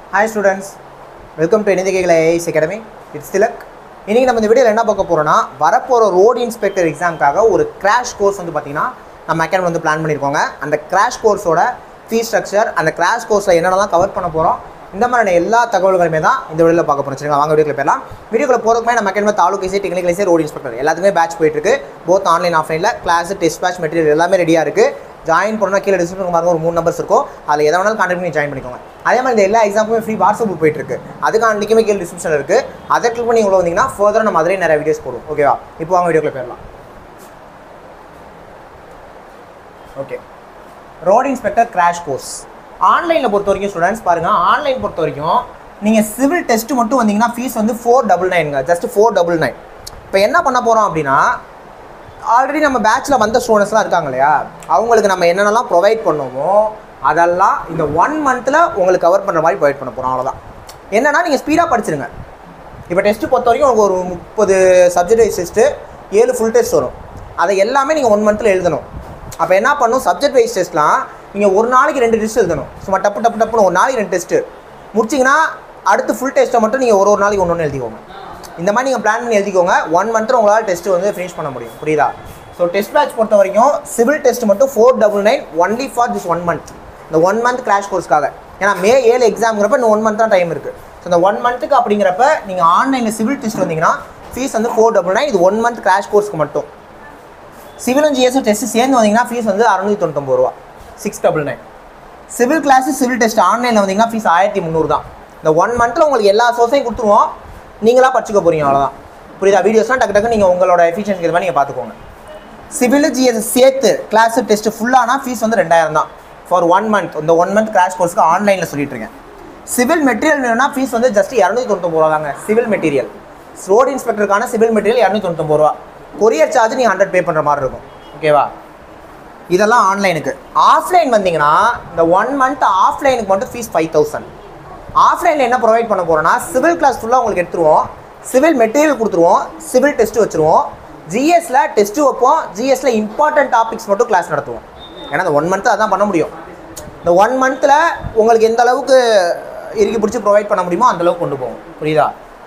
hi students welcome to இணைதிகைகள் ஐஐஸ் academy it's Tilak இன்றைக்கி நம்ம இந்த வீடியோவில் என்ன பார்க்க போகிறோம்னா வரப்போகிற ரோடு இன்ஸ்பெக்டர் எக்ஸாமுக்காக ஒரு கிராஷ் கோர்ஸ் வந்து பார்த்திங்கன்னா நம்ம அகாடமி வந்து பிளான் பண்ணியிருக்கோங்க அந்த கிராஷ் கோர்ஸோட ஃபீஸ் ஸ்ட்ரக்சர் அந்த கிராஷ் கோர்ஸில் என்னென்னலாம் கவர் பண்ண போகிறோம் இந்த மாதிரியான எல்லா தகவல்களுமே தான் இந்த வீடியோவில் பார்க்க போகிறோம் சரிங்களா வாங்க வீடியோக்குள்ள போயிடலாம் வீடியோக்குள்ள போகிறதுக்குமே நம்ம academy taluk IC technical IC road inspector எல்லாத்துக்குமே பேட்ச் போயிட்டு இருக்கு போத் ஆன்லைன் ஆஃப்லைனில் கிளாஸ் டெஸ்ட் பேட்ச் மெட்டீரியல் எல்லாமே ரெடியாக இருக்குது ஜாயின் பண்ணால் கீழே டிஸ்கிரிப்ஷன் பாருங்க ஒரு மூணு நம்பர்ஸ் இருக்கும் அதில் எதை வேணாலும் கான்டெக்ட் பண்ணி ஜாயின் பண்ணிக்கோங்க அதே மாதிரி இந்த எல்லா எக்ஸாமுமே ஃப்ரீ வாட்ஸ்அப் போயிட்டு இருக்கு அதுக்கான லிங்க்குமே கீழே டிஸ்கிரிப்ஷன் இருக்குது அதை கிளிக் பண்ணி உள்ள வந்தீங்கன்னா ஃபர்தர் நம்ம அதிலே நிறைய வீடியோஸ் போடுவோம் ஓகேவா இப்போ வாங்க வீடியோக்குள்ள போயிடலாம் okay road inspector crash course ஆன்லைனில் பொறுத்த வரைக்கும் ஸ்டூடெண்ட்ஸ் பாருங்கள் ஆன்லைன் பொறுத்த வரைக்கும் நீங்கள் சிவில் டெஸ்ட் மட்டும் வந்தீங்கன்னா ஃபீஸ் வந்து ஃபோர் டபுள் நைனுங்க ஜஸ்ட் ஃபோர் டபுள் நைன் இப்போ என்ன பண்ண போகிறோம் அப்படின்னா ஆல்ரெடி நம்ம பேட்ச்சில் வந்த ஸ்டூடெண்ட்ஸ்லாம் இருக்காங்க இல்லையா அவங்களுக்கு நம்ம என்னென்னலாம் ப்ரொவைட் பண்ணுவோமோ அதெல்லாம் இந்த ஒன் மந்தில் உங்களுக்கு கவர் பண்ணுற மாதிரி ப்ரொவைட் பண்ண போகிறோம் அவ்வளோதான் என்னன்னா நீங்கள் ஸ்பீடாக படிச்சிருங்க இப்போ டெஸ்ட்டு பொறுத்த வரைக்கும் உங்களுக்கு ஒரு முப்பது சப்ஜெக்ட் வைஸ் டெஸ்ட்டு ஏழு ஃபுல் டெஸ்ட் வரும் அதை எல்லாமே நீங்கள் ஒன் மந்தில் எழுதணும் அப்போ என்ன பண்ணும் சப்ஜெக்ட் வைஸ் டெஸ்ட்லாம் நீங்கள் ஒரு நாளைக்கு ரெண்டு டெஸ்ட் எழுதணும் சும்மா டப்பு டப்பு டப்புன்னு ஒரு நாளைக்கு ரெண்டு டெஸ்ட்டு முடிச்சிங்கன்னா அடுத்து ஃபுல் டெஸ்ட்டை மட்டும் நீங்கள் ஒரு ஒரு நாளைக்கு ஒன்று ஒன்று எழுதிக்கோங்க இந்த மாதிரி நீங்கள் பிளான் பண்ணி எழுதிக்கோங்க ஒன் மந்த்தில் உங்களால் டெஸ்ட்டு வந்து ஃபினிஷ் பண்ண முடியும் புரியுதா ஸோ டெஸ்ட் பேட்ச் பொறுத்த வரைக்கும் சிவில் டெஸ்ட் மட்டும் four double nine only for this one month இந்த ஒன் மந்த் கிராஷ் கோர்ஸ்க்காக ஏன்னா மே ஏழு எக்ஸாம்ங்கிறப்ப இந்த ஒன் மந்த் தான் டைம் இருக்குது ஸோ இந்த ஒன் மந்த்துக்கு அப்படிங்கிறப்ப நீங்கள் ஆன்லைனில் சிவில் டெஸ்ட் வந்தீங்கன்னா ஃபீஸ் வந்து ஃபோர் டபுள் நைன் இது ஒன் மந்த் கிராஷ் கோர்ஸ்க்கு மட்டும் சிவிலும் ஜிஎஸும் டெஸ்ட் சேர்ந்து வந்தீங்கன்னா ஃபீஸ் வந்து அறுநூத்தி தொண்ணூத்தொம்பது ரூபா six double nine civil class civil test ஆன்லைனில் வந்தீங்கன்னா ஃபீஸ் ஆயிரத்தி முந்நூறு தான் இந்த ஒன் மந்த்தில் உங்களுக்கு எல்லா சோர்ஸையும் கொடுத்துருவோம் நீங்களாக படிச்சுக்க போகிறீங்க அவ்வளோதான் புரியுதா வீடியோஸ்லாம் டக்கு டக்கு நீங்கள் உங்களோட எஃபிஷியன்சி இது மாதிரி நீங்கள் பார்த்துக்கோங்க சிவில் ஜிஎஸ் சேர்த்து கிளாஸ் டெஸ்ட் ஃபுல்லானா ஃபீஸ் வந்து ரெண்டாயிரம் தான் ஃபார் ஒன் மந்த் இந்த ஒன் மந்த் கிராஷ் கோர்ஸ்க்கு ஆன்லைனில் சொல்லிட்டு இருக்கேன் சிவில் மெட்டீரியல் வேணும்னா ஃபீஸ் வந்து ஜஸ்ட் இரநூத்தி தொண்ணூத்தொம்பது ரூபா தாங்க சிவில் மெட்டீரியல் ரோடு இன்ஸ்பெக்டருக்கான சிவில் மெட்டீரியல் இரநூத்தி தொண்ணூத்தொம்பது ரூபா கொரியர் சார்ஜ் நீங்கள் ஹண்ட்ரட் பே பண்ணுற மாதிரி இருக்கும் ஓகேவா இதெல்லாம் ஆன்லைனுக்கு ஆஃப்லைன் வந்தீங்கன்னா இந்த ஒன் மந்த் ஆஃப்லைனுக்கு மட்டும் ஃபீஸ் ஃபைவ் தௌசண்ட் ஆஃப்லைனில் என்ன ப்ரொவைட் பண்ண போகிறோம்னா சிவில் கிளாஸ் ஃபுல்லாக உங்களுக்கு எடுத்துருவோம் சிவில் மெட்டீரியல் கொடுத்துருவோம் சிவில் டெஸ்ட் வச்சுருவோம் ஜிஎஸ்ல டெஸ்ட்டு வைப்போம் ஜிஎஸ்ல இம்பார்ட்டன்ட் டாபிக்ஸ் மட்டும் கிளாஸ் நடத்துவோம் ஏன்னா இந்த ஒன் மந்த்து அதான் பண்ண முடியும் இந்த ஒன் மந்த்தில் உங்களுக்கு எந்த அளவுக்கு இறுக்கி பிடிச்சி ப்ரொவைட் பண்ண முடியுமோ அந்த அளவுக்கு கொண்டு போவோம் புரியுதா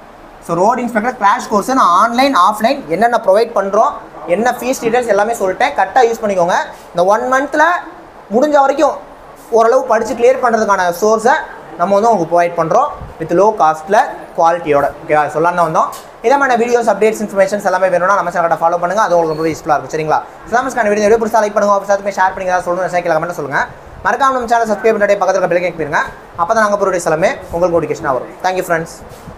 so road inspector crash course நான் ஆன்லைன் ஆஃப்லைன் என்னென்ன ப்ரொவைட் பண்ணுறோம் என்ன ஃபீஸ் டீடைல்ஸ் எல்லாமே சொல்லிட்டேன் கரெக்டாக யூஸ் பண்ணிக்கோங்க இந்த ஒன் மந்த்தில் முடிஞ்ச வரைக்கும் ஓரளவு படித்து கிளியர் பண்ணுறதுக்கான சோர்ஸை நம்ம வந்து உங்களுக்கு ப்ரொவைட் பண்ணுறோம் வித் லோ காஸ்ட்டில் குவாலிட்டியோட ஓகேவா சொல்லாமல் வந்தோம் இதே மாதிரி வீடியோஸ் அப்டேட்ஸ் இன்ஃபர்மேஷன்ஸ் எல்லாமே வேணும்னா நம்ம சேனலை ஃபாலோ பண்ணுங்கள் அது உங்களுக்கு ரொம்ப யூஸ்ஃபுல்லாக இருக்கும் சரிங்களா இஸ்லாமிஸ்கான வீடியோ எப்படி புதுசாக லைக் பண்ணுங்க ஆஃபீஸ் ஷேர் பண்ணி ஏதாவது சொல்லணும் சைக்கிள் கமெண்ட் சொல்லுங்கள் மறக்காம நம்ம சேனல் சப்ஸ்கிரைப் பண்ணிட்டு பக்கத்தில் பெல் கேட்பீங்க அப்போ தான் நாங்கள் ப்ரோடியூஸ் எல்லாமே உங்களுக்கு நோட்டிஃபிகேஷனாக வரும் தேங்க்யூ ஃப்ரெண்ட்ஸ்